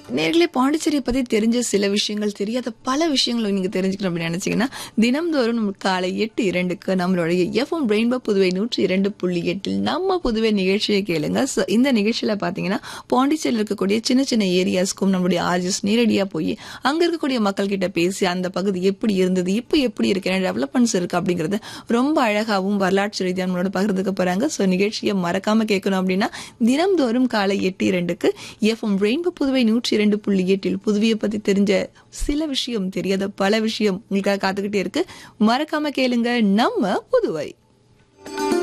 நேர்களே பாண்டிச்சேரியை பத்தி தெரிஞ்ச சில விஷயங்கள் தெரியாத பல விஷயங்களை நீங்க தெரிஞ்சுக்கணும் அப்படின்னு நினைச்சீங்கன்னா தினம்தோறும் நம்ம காலை எட்டு இரண்டுக்கு நம்மளுடைய எஃப்எம் ரெயின்போ புதுவை நூற்றி இரண்டு புள்ளி எட்டில் நம்ம புதுவை நிகழ்ச்சியை கேளுங்க So, இந்த நிகழ்ச்சியில பாத்தீங்கன்னா பாண்டிச்சேரியில் இருக்கக்கூடிய சின்ன சின்ன ஏரியாஸ்க்கும் நம்மளுடைய ஆர்ஜிஸ் நேரடியா போய் அங்க இருக்கக்கூடிய மக்கள் கிட்ட பேசி அந்த பகுதி எப்படி இருந்தது இப்போ எப்படி இருக்கு என்ன டெவலப்மெண்ட்ஸ் இருக்கு அப்படிங்கறது ரொம்ப அழகாவும் வரலாற்று ரீதியாக நம்மளோட பகிர்ந்துக்க போறாங்க ஸோ நிகழ்ச்சியை மறக்காம கேட்கணும் அப்படின்னா தினம்தோறும் காலை எட்டு இரண்டுக்கு எஃப்எம் ரெயின்போ புதுவை நூற்றி இரண்டு புள்ளி எட்டில் புதுவையை பத்தி தெரிஞ்ச சில விஷயம் தெரியாத பல விஷயம் உங்களுக்காக காத்துக்கிட்டே இருக்கு மறக்காம கேளுங்க நம்ம புதுவை